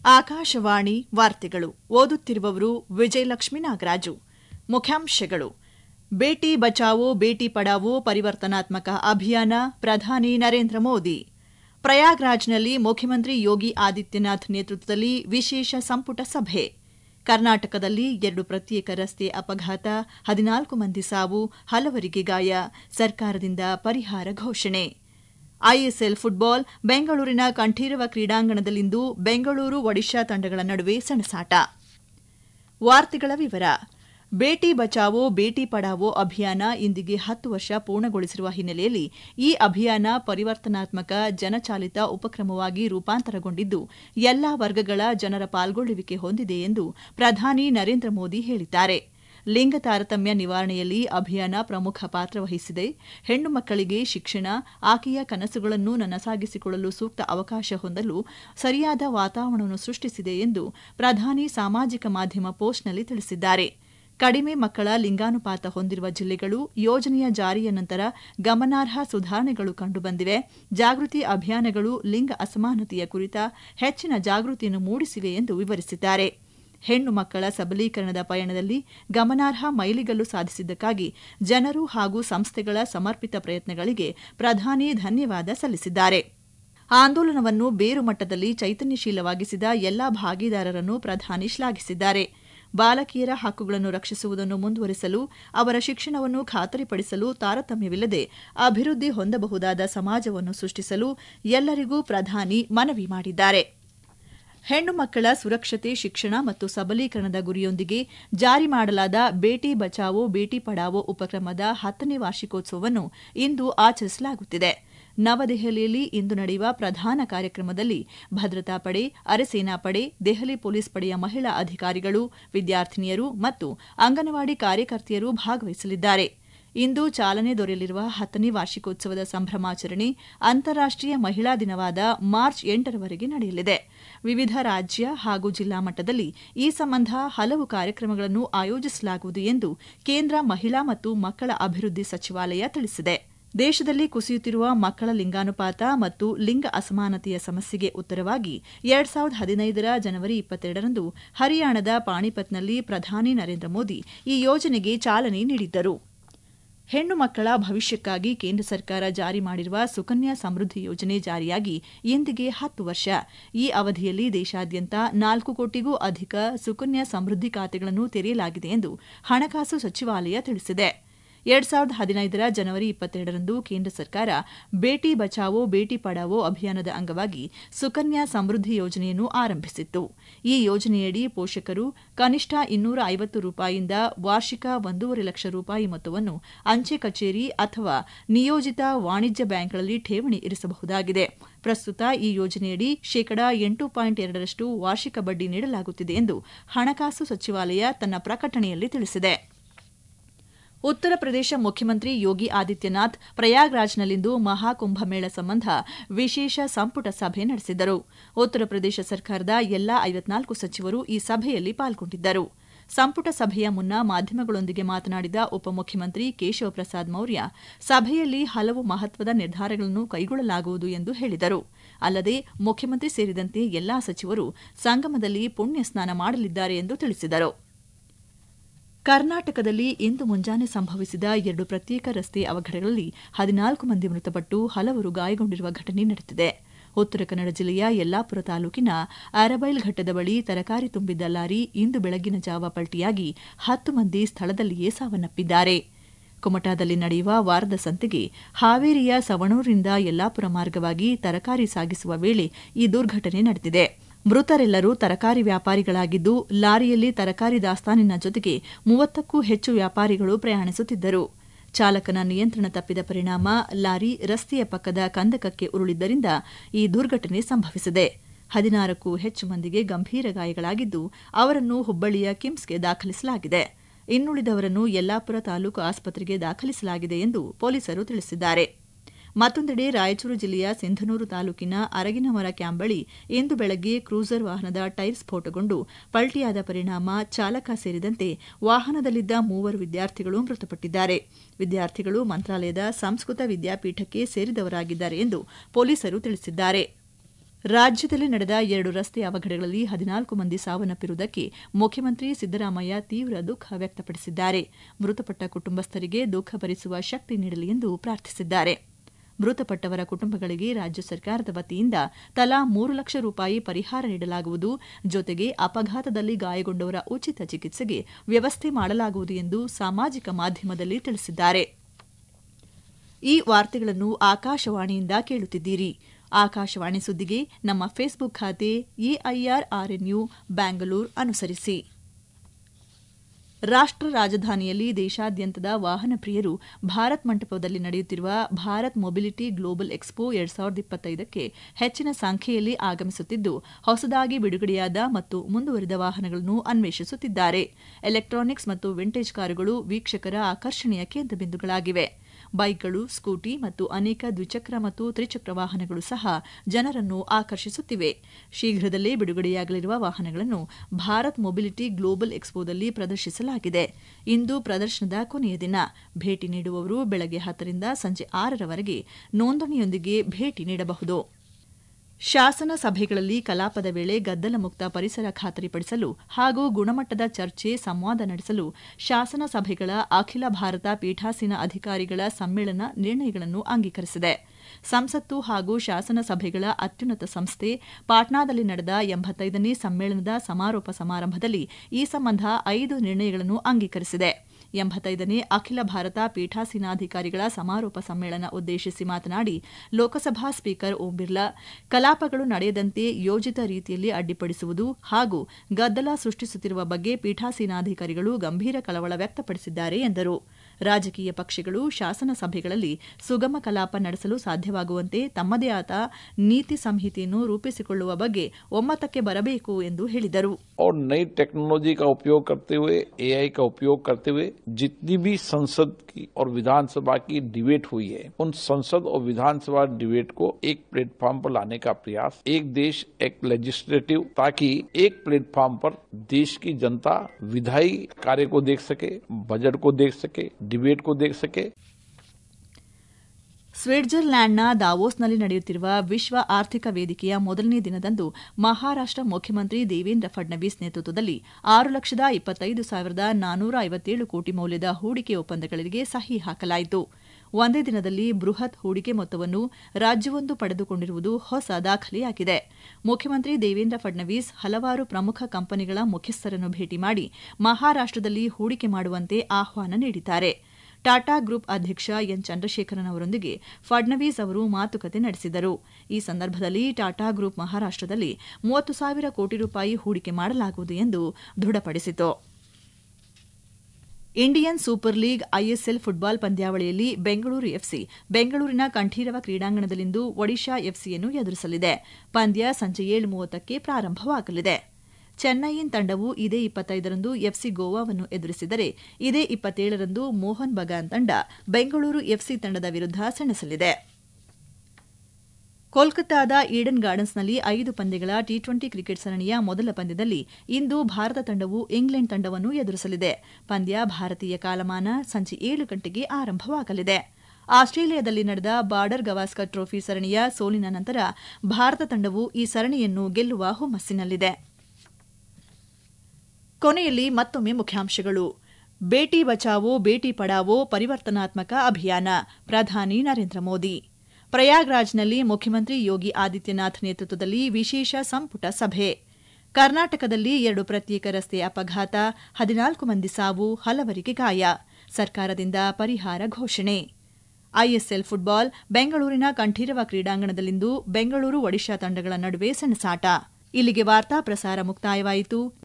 ಆಕಾಶವಾಣಿ ವಾರ್ತೆಗಳು ಓದುತ್ತಿರುವವರು ವಿಜಯಲಕ್ಷ್ಮೀ ನಾಗರಾಜು ಮುಖ್ಯಾಂಶಗಳು ಬೇಟಿ ಬಚಾವೋ ಬೇಟಿ ಪಡಾವೋ ಪರಿವರ್ತನಾತ್ಮಕ ಅಭಿಯಾನ ಪ್ರಧಾನಿ ನರೇಂದ್ರ ಮೋದಿ ಪ್ರಯಾಗ್ರಾಜ್ನಲ್ಲಿ ಮುಖ್ಯಮಂತ್ರಿ ಯೋಗಿ ಆದಿತ್ಯನಾಥ್ ನೇತೃತ್ವದಲ್ಲಿ ವಿಶೇಷ ಸಂಪುಟ ಸಭೆ ಕರ್ನಾಟಕದಲ್ಲಿ ಎರಡು ಪ್ರತ್ಯೇಕ ರಸ್ತೆ ಅಪಘಾತ ಹದಿನಾಲ್ಕು ಮಂದಿ ಸಾವು ಹಲವರಿಗೆ ಗಾಯ ಸರ್ಕಾರದಿಂದ ಪರಿಹಾರ ಘೋಷಣೆ ಐಎಸ್ಎಲ್ ಫುಟ್ಬಾಲ್ ಬೆಂಗಳೂರಿನ ಕಂಠೀರವ ಕ್ರೀಡಾಂಗಣದಲ್ಲಿಂದು ಬೆಂಗಳೂರು ಒಡಿಶಾ ತಂಡಗಳ ನಡುವೆ ಸೆಣಸಾಟ ವಾರ್ತೆಗಳ ವಿವರ ಬೇಟಿ ಬಚಾವೋ ಬೇಟಿ ಪಡಾವೋ ಅಭಿಯಾನ ಇಂದಿಗೆ ಹತ್ತು ವರ್ಷ ಪೂರ್ಣಗೊಳಿಸಿರುವ ಹಿನ್ನೆಲೆಯಲ್ಲಿ ಈ ಅಭಿಯಾನ ಪರಿವರ್ತನಾತ್ಮಕ ಜನಚಾಲಿತ ಉಪಕ್ರಮವಾಗಿ ರೂಪಾಂತರಗೊಂಡಿದ್ದು ಎಲ್ಲಾ ವರ್ಗಗಳ ಜನರ ಪಾಲ್ಗೊಳ್ಳುವಿಕೆ ಹೊಂದಿದೆ ಎಂದು ಪ್ರಧಾನಿ ನರೇಂದ್ರ ಮೋದಿ ಹೇಳಿದ್ದಾರೆ ಲಿಂಗ ತಾರತಮ್ಯ ನಿವಾರಣೆಯಲ್ಲಿ ಅಭಿಯಾನ ಪ್ರಮುಖ ಪಾತ್ರ ವಹಿಸಿದೆ ಹೆಣ್ಣು ಮಕ್ಕಳಿಗೆ ಶಿಕ್ಷಣ ಆಕೆಯ ಕನಸುಗಳನ್ನು ನನಸಾಗಿಸಿಕೊಳ್ಳಲು ಸೂಕ್ತ ಅವಕಾಶ ಹೊಂದಲು ಸರಿಯಾದ ವಾತಾವರಣವನ್ನು ಸೃಷ್ಟಿಸಿದೆ ಎಂದು ಪ್ರಧಾನಿ ಸಾಮಾಜಿಕ ಮಾಧ್ಯಮ ಪೋಸ್ಟ್ನಲ್ಲಿ ತಿಳಿಸಿದ್ದಾರೆ ಕಡಿಮೆ ಮಕ್ಕಳ ಲಿಂಗಾನುಪಾತ ಹೊಂದಿರುವ ಜಿಲ್ಲೆಗಳು ಯೋಜನೆಯ ಜಾರಿಯ ನಂತರ ಗಮನಾರ್ಹ ಸುಧಾರಣೆಗಳು ಕಂಡುಬಂದಿವೆ ಜಾಗೃತಿ ಅಭಿಯಾನಗಳು ಲಿಂಗ ಅಸಮಾನತೆಯ ಕುರಿತ ಹೆಚ್ಚಿನ ಜಾಗೃತಿಯನ್ನು ಮೂಡಿಸಿವೆ ಎಂದು ವಿವರಿಸಿದ್ದಾರೆ ಹೆಣ್ಣು ಮಕ್ಕಳ ಸಬಲೀಕರಣದ ಪಯಣದಲ್ಲಿ ಗಮನಾರ್ಹ ಮೈಲಿಗಲ್ಲು ಸಾಧಿಸಿದ್ದಕ್ಕಾಗಿ ಜನರು ಹಾಗೂ ಸಂಸ್ಥೆಗಳ ಸಮರ್ಪಿತ ಪ್ರಯತ್ನಗಳಿಗೆ ಪ್ರಧಾನಿ ಧನ್ಯವಾದ ಸಲ್ಲಿಸಿದ್ದಾರೆ ಆಂದೋಲನವನ್ನು ಬೇರು ಮಟ್ಟದಲ್ಲಿ ಚೈತನ್ಯಶೀಲವಾಗಿಸಿದ ಎಲ್ಲಾ ಭಾಗಿದಾರರನ್ನು ಪ್ರಧಾನಿ ಶ್ಲಾಘಿಸಿದ್ದಾರೆ ಬಾಲಕಿಯರ ಹಕ್ಕುಗಳನ್ನು ರಕ್ಷಿಸುವುದನ್ನು ಮುಂದುವರಿಸಲು ಅವರ ಶಿಕ್ಷಣವನ್ನು ಖಾತರಿಪಡಿಸಲು ತಾರತಮ್ಯವಿಲ್ಲದೆ ಅಭಿವೃದ್ಧಿ ಹೊಂದಬಹುದಾದ ಸಮಾಜವನ್ನು ಸೃಷ್ಟಿಸಲು ಎಲ್ಲರಿಗೂ ಪ್ರಧಾನಿ ಮನವಿ ಮಾಡಿದ್ದಾರೆ ಹೆಣ್ಣು ಮಕ್ಕಳ ಸುರಕ್ಷತೆ ಶಿಕ್ಷಣ ಮತ್ತು ಸಬಲೀಕರಣದ ಗುರಿಯೊಂದಿಗೆ ಜಾರಿ ಮಾಡಲಾದ ಬೇಟಿ ಬಚಾವೋ ಬೇಟಿ ಪಡಾವೋ ಉಪಕ್ರಮದ ಹತ್ತನೇ ವಾರ್ಷಿಕೋತ್ಸವವನ್ನು ಇಂದು ಆಚರಿಸಲಾಗುತ್ತಿದೆ ನವದೆಹಲಿಯಲ್ಲಿ ಇಂದು ನಡೆಯುವ ಪ್ರಧಾನ ಕಾರ್ಯಕ್ರಮದಲ್ಲಿ ಭದ್ರತಾ ಪಡೆ ಅರೆಸೇನಾ ಪಡೆ ದೆಹಲಿ ಪೊಲೀಸ್ ಪಡೆಯ ಮಹಿಳಾ ಅಧಿಕಾರಿಗಳು ವಿದ್ಯಾರ್ಥಿನಿಯರು ಮತ್ತು ಅಂಗನವಾಡಿ ಕಾರ್ಯಕರ್ತೆಯರು ಭಾಗವಹಿಸಲಿದ್ದಾರೆ ಇಂದು ಚಾಲನೆ ದೊರೆಯಲಿರುವ ಹತ್ತನೇ ವಾರ್ಷಿಕೋತ್ಸವದ ಸಂಭ್ರಮಾಚರಣೆ ಅಂತಾರಾಷ್ಟೀಯ ಮಹಿಳಾ ದಿನವಾದ ಮಾರ್ಚ್ ಎಂಟರವರೆಗೆ ನಡೆಯಲಿದೆ ವಿವಿಧ ರಾಜ್ಯ ಹಾಗೂ ಜಿಲ್ಲಾ ಮಟ್ಟದಲ್ಲಿ ಈ ಸಂಬಂಧ ಹಲವು ಕಾರ್ಯಕ್ರಮಗಳನ್ನು ಆಯೋಜಿಸಲಾಗುವುದು ಎಂದು ಕೇಂದ್ರ ಮಹಿಳಾ ಮತ್ತು ಮಕ್ಕಳ ಅಭಿವೃದ್ಧಿ ಸಚಿವಾಲಯ ತಿಳಿಸಿದೆ ದೇಶದಲ್ಲಿ ಕುಸಿಯುತ್ತಿರುವ ಮಕ್ಕಳ ಲಿಂಗಾನುಪಾತ ಮತ್ತು ಲಿಂಗ ಅಸಮಾನತೆಯ ಸಮಸ್ಯೆಗೆ ಉತ್ತರವಾಗಿ ಎರಡ್ ಸಾವಿರದ ಹದಿನೈದರ ಜನವರಿ ಇಪ್ಪತ್ತೆರಡರಂದು ಹರಿಯಾಣದ ಪಾಣಿಪತ್ನಲ್ಲಿ ಪ್ರಧಾನಿ ನರೇಂದ್ರ ಮೋದಿ ಈ ಯೋಜನೆಗೆ ಚಾಲನೆ ನೀಡಿದ್ದರು ಹೆಣ್ಣು ಮಕ್ಕಳ ಭವಿಷ್ಯಕ್ಕಾಗಿ ಕೇಂದ್ರ ಸರ್ಕಾರ ಜಾರಿ ಮಾಡಿರುವ ಸುಕನ್ಯಾ ಸಮೃದ್ಧಿ ಯೋಜನೆ ಜಾರಿಯಾಗಿ ಇಂದಿಗೆ ಹತ್ತು ವರ್ಷ ಈ ಅವಧಿಯಲ್ಲಿ ದೇಶಾದ್ಯಂತ ನಾಲ್ಕು ಕೋಟಿಗೂ ಅಧಿಕ ಸುಕನ್ಯಾ ಸಮೃದ್ಧಿ ಖಾತೆಗಳನ್ನು ತೆರೆಯಲಾಗಿದೆ ಎಂದು ಹಣಕಾಸು ಸಚಿವಾಲಯ ತಿಳಿಸಿದೆ ಎರಡ್ ಸಾವಿರದ ಹದಿನೈದರ ಜನವರಿ ಇಪ್ಪತ್ತೆರಡರಂದು ಕೇಂದ್ರ ಸರ್ಕಾರ ಬೇಟಿ ಬಚಾವೋ ಬೇಟಿ ಪಡಾವೋ ಅಭಿಯಾನದ ಅಂಗವಾಗಿ ಸುಕನ್ಯಾ ಸಮೃದ್ಧಿ ಯೋಜನೆಯನ್ನು ಆರಂಭಿಸಿತ್ತು ಈ ಯೋಜನೆಯಡಿ ಪೋಷಕರು ಕನಿಷ್ಠ ಇನ್ನೂರ ಐವತ್ತು ರೂಪಾಯಿಯಿಂದ ವಾರ್ಷಿಕ ಒಂದೂವರೆ ಲಕ್ಷ ರೂಪಾಯಿ ಮೊತ್ತವನ್ನು ಅಂಚೆ ಕಚೇರಿ ಅಥವಾ ನಿಯೋಜಿತ ವಾಣಿಜ್ಯ ಬ್ಯಾಂಕ್ಗಳಲ್ಲಿ ಠೇವಣಿ ಇರಿಸಬಹುದಾಗಿದೆ ಪ್ರಸ್ತುತ ಈ ಯೋಜನೆಯಡಿ ಶೇಕಡಾ ಎಂಟು ಪಾಯಿಂಟ್ ಎರಡರಷ್ಟು ವಾರ್ಷಿಕ ಬಡ್ಡಿ ನೀಡಲಾಗುತ್ತಿದೆ ಎಂದು ಹಣಕಾಸು ಸಚಿವಾಲಯ ತನ್ನ ಪ್ರಕಟಣೆಯಲ್ಲಿ ತಿಳಿಸಿದೆ ಉತ್ತರ ಪ್ರದೇಶ ಮುಖ್ಯಮಂತ್ರಿ ಯೋಗಿ ಆದಿತ್ಯನಾಥ್ ಪ್ರಯಾಗ್ರಾಜ್ನಲ್ಲಿಂದು ಮಹಾಕುಂಭಮೇಳ ಸಂಬಂಧ ವಿಶೇಷ ಸಂಪುಟ ಸಭೆ ನಡೆಸಿದ್ದರು ಉತ್ತರ ಪ್ರದೇಶ ಸರ್ಕಾರದ ಎಲ್ಲಾ ಐವತ್ನಾಲ್ಕು ಸಚಿವರು ಈ ಸಭೆಯಲ್ಲಿ ಪಾಲ್ಗೊಂಡಿದ್ದರು ಸಂಪುಟ ಸಭೆಯ ಮುನ್ನ ಮಾಧ್ಯಮಗಳೊಂದಿಗೆ ಮಾತನಾಡಿದ ಉಪಮುಖ್ಯಮಂತ್ರಿ ಕೇಶವ ಪ್ರಸಾದ್ ಮೌರ್ಯ ಸಭೆಯಲ್ಲಿ ಹಲವು ಮಹತ್ವದ ನಿರ್ಧಾರಗಳನ್ನು ಕೈಗೊಳ್ಳಲಾಗುವುದು ಎಂದು ಹೇಳಿದರು ಅಲ್ಲದೆ ಮುಖ್ಯಮಂತ್ರಿ ಸೇರಿದಂತೆ ಎಲ್ಲಾ ಸಚಿವರು ಸಂಗಮದಲ್ಲಿ ಪುಣ್ಯ ಸ್ನಾನ ಮಾಡಲಿದ್ದಾರೆ ಎಂದು ತಿಳಿಸಿದರು ಕರ್ನಾಟಕದಲ್ಲಿ ಇಂದು ಮುಂಜಾನೆ ಸಂಭವಿಸಿದ ಎರಡು ಪ್ರತ್ಯೇಕ ರಸ್ತೆ ಅವಘಡಗಳಲ್ಲಿ ಹದಿನಾಲ್ಕು ಮಂದಿ ಮೃತಪಟ್ಟು ಹಲವರು ಗಾಯಗೊಂಡಿರುವ ಘಟನೆ ನಡೆದಿದೆ ಉತ್ತರ ಕನ್ನಡ ಜಿಲ್ಲೆಯ ಯಲ್ಲಾಪುರ ತಾಲೂಕಿನ ಅರಬೈಲ್ ಘಟ್ಟದ ಬಳಿ ತರಕಾರಿ ತುಂಬಿದ್ದ ಲಾರಿ ಇಂದು ಬೆಳಗಿನ ಜಾವ ಪಲ್ಟಿಯಾಗಿ ಹತ್ತು ಮಂದಿ ಸ್ಥಳದಲ್ಲಿಯೇ ಸಾವನ್ನಪ್ಪಿದ್ದಾರೆ ಕುಮಟಾದಲ್ಲಿ ನಡೆಯುವ ವಾರದ ಸಂತೆಗೆ ಹಾವೇರಿಯ ಸವಣೂರಿನಿಂದ ಯಲ್ಲಾಪುರ ಮಾರ್ಗವಾಗಿ ತರಕಾರಿ ಸಾಗಿಸುವ ವೇಳೆ ಈ ದುರ್ಘಟನೆ ನಡೆದಿದೆ ಮೃತರೆಲ್ಲರೂ ತರಕಾರಿ ವ್ಯಾಪಾರಿಗಳಾಗಿದ್ದು ಲಾರಿಯಲ್ಲಿ ತರಕಾರಿ ದಾಸ್ತಾನಿನ ಜೊತೆಗೆ ಮೂವತ್ತಕ್ಕೂ ಹೆಚ್ಚು ವ್ಯಾಪಾರಿಗಳು ಪ್ರಯಾಣಿಸುತ್ತಿದ್ದರು ಚಾಲಕನ ನಿಯಂತ್ರಣ ತಪ್ಪಿದ ಪರಿಣಾಮ ಲಾರಿ ರಸ್ತೆಯ ಪಕ್ಕದ ಕಂದಕಕ್ಕೆ ಉರುಳಿದ್ದರಿಂದ ಈ ದುರ್ಘಟನೆ ಸಂಭವಿಸಿದೆ ಹದಿನಾರಕ್ಕೂ ಹೆಚ್ಚು ಮಂದಿಗೆ ಗಂಭೀರ ಗಾಯಗಳಾಗಿದ್ದು ಅವರನ್ನು ಹುಬ್ಬಳ್ಳಿಯ ಕಿಮ್ಸ್ಗೆ ದಾಖಲಿಸಲಾಗಿದೆ ಇನ್ನುಳಿದವರನ್ನು ಯಲ್ಲಾಪುರ ತಾಲೂಕು ಆಸ್ಪತ್ರೆಗೆ ದಾಖಲಿಸಲಾಗಿದೆ ಎಂದು ಪೊಲೀಸರು ತಿಳಿಸಿದ್ದಾರೆ ಮತ್ತೊಂದೆಡೆ ರಾಯಚೂರು ಜಿಲ್ಲೆಯ ಸಿಂಧನೂರು ತಾಲೂಕಿನ ಅರಗಿನಮರ ಕ್ಯಾಂಪ್ ಬಳಿ ಇಂದು ಬೆಳಗ್ಗೆ ಕ್ರೂಸರ್ ವಾಹನದ ಟೈರ್ ಸ್ಫೋಟಗೊಂಡು ಪಲ್ಟಿಯಾದ ಪರಿಣಾಮ ಚಾಲಕ ಸೇರಿದಂತೆ ವಾಹನದಲ್ಲಿದ್ದ ಮೂವರು ವಿದ್ಯಾರ್ಥಿಗಳು ಮೃತಪಟ್ಟಿದ್ದಾರೆ ವಿದ್ಯಾರ್ಥಿಗಳು ಮಂತ್ರಾಲಯದ ಸಂಸ್ಕೃತ ವಿದ್ಯಾಪೀಠಕ್ಕೆ ಸೇರಿದವರಾಗಿದ್ದಾರೆ ಎಂದು ಪೊಲೀಸರು ತಿಳಿಸಿದ್ದಾರೆ ರಾಜ್ಯದಲ್ಲಿ ನಡೆದ ಎರಡು ರಸ್ತೆ ಅವಘಡಗಳಲ್ಲಿ ಹದಿನಾಲ್ಕು ಮಂದಿ ಸಾವನ್ನಪ್ಪಿರುವುದಕ್ಕೆ ಮುಖ್ಯಮಂತ್ರಿ ಸಿದ್ದರಾಮಯ್ಯ ತೀವ್ರ ದುಃಖ ವ್ಯಕ್ತಪಡಿಸಿದ್ದಾರೆ ಮೃತಪಟ್ಟ ಕುಟುಂಬಸ್ಥರಿಗೆ ದುಃಖ ಭರಿಸುವ ಶಕ್ತಿ ನೀಡಲಿ ಎಂದು ಪ್ರಾರ್ಥಿಸಿದ್ದಾರೆ ಮೃತಪಟ್ಟವರ ಕುಟುಂಬಗಳಿಗೆ ರಾಜ್ಯ ಸರ್ಕಾರದ ವತಿಯಿಂದ ತಲಾ ಮೂರು ಲಕ್ಷ ರೂಪಾಯಿ ಪರಿಹಾರ ನೀಡಲಾಗುವುದು ಜೊತೆಗೆ ಅಪಘಾತದಲ್ಲಿ ಗಾಯಗೊಂಡವರ ಉಚಿತ ಚಿಕಿತ್ಸೆಗೆ ವ್ಯವಸ್ಥೆ ಮಾಡಲಾಗುವುದು ಎಂದು ಸಾಮಾಜಿಕ ಮಾಧ್ಯಮದಲ್ಲಿ ತಿಳಿಸಿದ್ದಾರೆ ಈ ವಾರ್ತೆಗಳನ್ನು ಆಕಾಶವಾಣಿಯಿಂದ ಕೇಳುತ್ತಿದ್ದೀರಿ ಆಕಾಶವಾಣಿ ಸುದ್ದಿಗೆ ನಮ್ಮ ಫೇಸ್ಬುಕ್ ಖಾತೆ ಎಐಆರ್ ಆರ್ಎನ್ಯು ಬ್ಯಾಂಗಲೂರು ಅನುಸರಿಸಿ ರಾಷ್ಟ್ರ ರಾಜಧಾನಿಯಲ್ಲಿ ದೇಶಾದ್ಯಂತದ ವಾಹನ ಪ್ರಿಯರು ಭಾರತ್ ಮಂಟಪದಲ್ಲಿ ನಡೆಯುತ್ತಿರುವ ಭಾರತ್ ಮೊಬಿಲಿಟಿ ಗ್ಲೋಬಲ್ ಎಕ್ಸ್ಪೋ ಎರಡ್ ಸಾವಿರದ ಇಪ್ಪತ್ತೈದಕ್ಕೆ ಹೆಚ್ಚಿನ ಸಂಖ್ಯೆಯಲ್ಲಿ ಆಗಮಿಸುತ್ತಿದ್ದು ಹೊಸದಾಗಿ ಬಿಡುಗಡೆಯಾದ ಮತ್ತು ಮುಂದುವರಿದ ವಾಹನಗಳನ್ನು ಅನ್ವೇಷಿಸುತ್ತಿದ್ದಾರೆ ಎಲೆಕ್ಟ್ರಾನಿಕ್ಸ್ ಮತ್ತು ವಿಂಟೇಜ್ ಕಾರುಗಳು ವೀಕ್ಷಕರ ಆಕರ್ಷಣೆಯ ಕೇಂದ್ರಬಿಂದುಗಳಾಗಿವೆ ಬೈಕ್ಗಳು ಸ್ಕೂಟಿ ಮತ್ತು ಅನೇಕ ದ್ವಿಚಕ್ರ ಮತ್ತು ತ್ರಿಚಕ್ರ ವಾಹನಗಳು ಸಹ ಜನರನ್ನು ಆಕರ್ಷಿಸುತ್ತಿವೆ ಶೀಘ್ರದಲ್ಲೇ ಬಿಡುಗಡೆಯಾಗಲಿರುವ ವಾಹನಗಳನ್ನು ಭಾರತ್ ಮೊಬಿಲಿಟಿ ಗ್ಲೋಬಲ್ ಎಕ್ಸ್ಪೋದಲ್ಲಿ ಪ್ರದರ್ಶಿಸಲಾಗಿದೆ ಇಂದು ಪ್ರದರ್ಶನದ ಕೊನೆಯ ದಿನ ಭೇಟಿ ನೀಡುವವರು ಬೆಳಗ್ಗೆ ಹತ್ತರಿಂದ ಸಂಜೆ ಆರರವರೆಗೆ ನೋಂದಣಿಯೊಂದಿಗೆ ಭೇಟಿ ನೀಡಬಹುದು ಶಾಸನ ಸಭೆಗಳಲ್ಲಿ ಕಲಾಪದ ವೇಳೆ ಗದ್ದಲ ಮುಕ್ತ ಪರಿಸರ ಖಾತರಿಪಡಿಸಲು ಹಾಗೂ ಗುಣಮಟ್ಟದ ಚರ್ಚೆ ಸಂವಾದ ನಡೆಸಲು ಶಾಸನ ಸಭೆಗಳ ಅಖಿಲ ಭಾರತ ಪೀಠಾಸೀನ ಅಧಿಕಾರಿಗಳ ಸಮ್ಮೇಳನ ನಿರ್ಣಯಗಳನ್ನು ಅಂಗೀಕರಿಸಿದೆ ಸಂಸತ್ತು ಹಾಗೂ ಶಾಸನ ಸಭೆಗಳ ಅತ್ಯುನ್ನತ ಸಂಸ್ಥೆ ಪಾಟ್ನಾದಲ್ಲಿ ನಡೆದ ಎಂಬತ್ತೈದನೇ ಸಮ್ಮೇಳನದ ಸಮಾರೋಪ ಸಮಾರಂಭದಲ್ಲಿ ಈ ಸಂಬಂಧ ಐದು ನಿರ್ಣಯಗಳನ್ನು ಅಂಗೀಕರಿಸಿದೆ ಎಂಬತ್ತೈದನೇ ಅಖಿಲ ಭಾರತ ಪೀಠಾಸೀನಾಧಿಕಾರಿಗಳ ಸಮಾರೋಪ ಸಮ್ಮೇಳನ ಉದ್ದೇಶಿಸಿ ಮಾತನಾಡಿ ಲೋಕಸಭಾ ಸ್ಪೀಕರ್ ಓಂ ಬಿರ್ಲಾ ಕಲಾಪಗಳು ನಡೆಯದಂತೆ ಯೋಜಿತ ರೀತಿಯಲ್ಲಿ ಅಡ್ಡಿಪಡಿಸುವುದು ಹಾಗೂ ಗದ್ದಲ ಸೃಷ್ಟಿಸುತ್ತಿರುವ ಬಗ್ಗೆ ಪೀಠಾಸೀನಾಧಿಕಾರಿಗಳು ಗಂಭೀರ ಕಳವಳ ವ್ಯಕ್ತಪಡಿಸಿದ್ದಾರೆ ಎಂದರು ರಾಜಕೀಯ ಪಕ್ಷಗಳು ಶಾಸನ ಸಭೆಗಳಲ್ಲಿ ಸುಗಮ ಕಲಾಪ ನಡೆಸಲು ಸಾಧ್ಯವಾಗುವಂತೆ ತಮ್ಮದೇ ಆದ ನೀತಿ ಸಂಹಿತೆಯನ್ನು ರೂಪಿಸಿಕೊಳ್ಳುವ ಬಗ್ಗೆ ಒಮ್ಮತಕ್ಕೆ ಬರಬೇಕು ಎಂದು ಹೇಳಿದರು और नई टेक्नोलॉजी का उपयोग करते हुए एआई का उपयोग करते हुए जितनी भी संसद की और विधानसभा की डिबेट हुई है उन संसद और विधानसभा डिबेट को एक प्लेटफॉर्म पर लाने का प्रयास एक देश एक लेजिस्लेटिव ताकि एक प्लेटफॉर्म पर देश की जनता विधायी कार्य को देख सके बजट को देख सके डिबेट को देख सके ಸ್ವಿಟ್ಜರ್ಲ್ಯಾಂಡ್ನ ದಾವೋಸ್ನಲ್ಲಿ ನಡೆಯುತ್ತಿರುವ ವಿಶ್ವ ಆರ್ಥಿಕ ವೇದಿಕೆಯ ಮೊದಲನೇ ದಿನದಂದು ಮಹಾರಾಷ್ಟ ಮುಖ್ಯಮಂತ್ರಿ ದೇವೇಂದ್ರ ಫಡ್ನವೀಸ್ ನೇತೃತ್ವದಲ್ಲಿ ಆರು ಲಕ್ಷದ ಇಪ್ಪತ್ತೈದು ಸಾವಿರದ ನಾನೂರ ಐವತ್ತೇಳು ಕೋಟಿ ಮೌಲ್ಯದ ಹೂಡಿಕೆ ಒಪ್ಪಂದಗಳಿಗೆ ಸಹಿ ಹಾಕಲಾಯಿತು ಒಂದೇ ದಿನದಲ್ಲಿ ಬೃಹತ್ ಹೂಡಿಕೆ ಮೊತ್ತವನ್ನು ರಾಜ್ಯವೊಂದು ಪಡೆದುಕೊಂಡಿರುವುದು ಹೊಸ ದಾಖಲೆಯಾಗಿದೆ ಮುಖ್ಯಮಂತ್ರಿ ದೇವೇಂದ್ರ ಫಡ್ನವೀಸ್ ಹಲವಾರು ಪ್ರಮುಖ ಕಂಪನಿಗಳ ಮುಖ್ಯಸ್ಥರನ್ನು ಭೇಟಿ ಮಾಡಿ ಮಹಾರಾಷ್ಟದಲ್ಲಿ ಹೂಡಿಕೆ ಮಾಡುವಂತೆ ಆಹ್ವಾನ ನೀಡಿದ್ದಾರೆ ಟಾಟಾ ಗ್ರೂಪ್ ಅಧ್ಯಕ್ಷ ಎನ್ ಚಂದ್ರಶೇಖರನ್ ಅವರೊಂದಿಗೆ ಫಡ್ನವೀಸ್ ಅವರು ಮಾತುಕತೆ ನಡೆಸಿದರು ಈ ಸಂದರ್ಭದಲ್ಲಿ ಟಾಟಾ ಗ್ರೂಪ್ ಮಹಾರಾಷ್ಟದಲ್ಲಿ ಮೂವತ್ತು ಸಾವಿರ ಕೋಟಿ ರೂಪಾಯಿ ಹೂಡಿಕೆ ಮಾಡಲಾಗುವುದು ಎಂದು ದೃಢಪಡಿಸಿತು Indian Super League ISL football ಪಂದ್ಯಾವಳಿಯಲ್ಲಿ ಬೆಂಗಳೂರು ಎಫ್ಸಿ ಬೆಂಗಳೂರಿನ ಕಂಠೀರವ ಕ್ರೀಡಾಂಗಣದಲ್ಲಿಂದು ಒಡಿಶಾ ಎಫ್ಸಿಯನ್ನು ಎದುರಿಸಲಿದೆ ಪಂದ್ಯ ಸಂಜೆ ಏಳು ಮೂವತ್ತಕ್ಕೆ ಪ್ರಾರಂಭವಾಗಲಿದೆ ಚೆನ್ನೈಯಿನ್ ತಂಡವು ಇದೇ ಇಪ್ಪತ್ತೈದರಂದು ಎಫ್ಸಿ ಗೋವಾವನ್ನು ಎದುರಿಸಿದರೆ ಇದೇ ಇಪ್ಪತ್ತೇಳರಂದು ಮೋಹನ್ ಬಗಾನ್ ತಂಡ ಬೆಂಗಳೂರು ಎಫ್ಸಿ ತಂಡದ ವಿರುದ್ಧ ಸೆಣಸಲಿದೆ ಕೋಲ್ಕತ್ತಾದ ಈಡನ್ ಗಾರ್ಡನ್ಸ್ನಲ್ಲಿ ಐದು ಪಂದ್ಯಗಳ ಟಿ ಟ್ವೆಂಟಿ ಕ್ರಿಕೆಟ್ ಸರಣಿಯ ಮೊದಲ ಪಂದ್ಯದಲ್ಲಿ ಇಂದು ಭಾರತ ತಂಡವು ಇಂಗ್ಲೆಂಡ್ ತಂಡವನ್ನು ಎದುರಿಸಲಿದೆ ಪಂದ್ಯ ಭಾರತೀಯ ಕಾಲಮಾನ ಸಂಜೆ ಏಳು ಗಂಟೆಗೆ ಆರಂಭವಾಗಲಿದೆ ಆಸ್ಟ್ರೇಲಿಯಾದಲ್ಲಿ ನಡೆದ ಬಾರ್ಡರ್ ಗವಾಸ್ಕರ್ ಟ್ರೋಫಿ ಸರಣಿಯ ಸೋಲಿನ ನಂತರ ಭಾರತ ತಂಡವು ಈ ಸರಣಿಯನ್ನು ಗೆಲ್ಲುವ ಹುಮ್ಮಸ್ಸಿನಲ್ಲಿದೆ ಕೊನೆಯಲ್ಲಿ ಮತ್ತೊಮ್ಮೆ ಮುಖ್ಯಾಂಶಗಳು ಬೇಟಿ ಬಚಾವೋ ಬೇಟಿ ಪಡಾವೋ ಪರಿವರ್ತನಾತ್ಮಕ ಅಭಿಯಾನ ಪ್ರಧಾನಿ ನರೇಂದ್ರ ಮೋದಿ ಪ್ರಯಾಗ್ರಾಜ್ನಲ್ಲಿ ಮುಖ್ಯಮಂತ್ರಿ ಯೋಗಿ ಆದಿತ್ಯನಾಥ್ ನೇತೃತ್ವದಲ್ಲಿ ವಿಶೇಷ ಸಂಪುಟ ಸಭೆ ಕರ್ನಾಟಕದಲ್ಲಿ ಎರಡು ಪ್ರತ್ಯೇಕ ರಸ್ತೆ ಅಪಘಾತ ಹದಿನಾಲ್ಕು ಮಂದಿ ಸಾವು ಹಲವರಿಗೆ ಗಾಯ ಸರ್ಕಾರದಿಂದ ಪರಿಹಾರ ಘೋಷಣೆ ಐಎಸ್ಎಲ್ ಫುಟ್ಬಾಲ್ ಬೆಂಗಳೂರಿನ ಕಂಠೀರವ ಕ್ರೀಡಾಂಗಣದಲ್ಲಿಂದು ಬೆಂಗಳೂರು ಒಡಿಶಾ ತಂಡಗಳ ನಡುವೆ ಸೆಣಸಾಟ ಇಲ್ಲಿಗೆ ವಾರ್ತಾ ಪ್ರಸಾರ ಮುಕ್ತಾಯವಾಯಿತು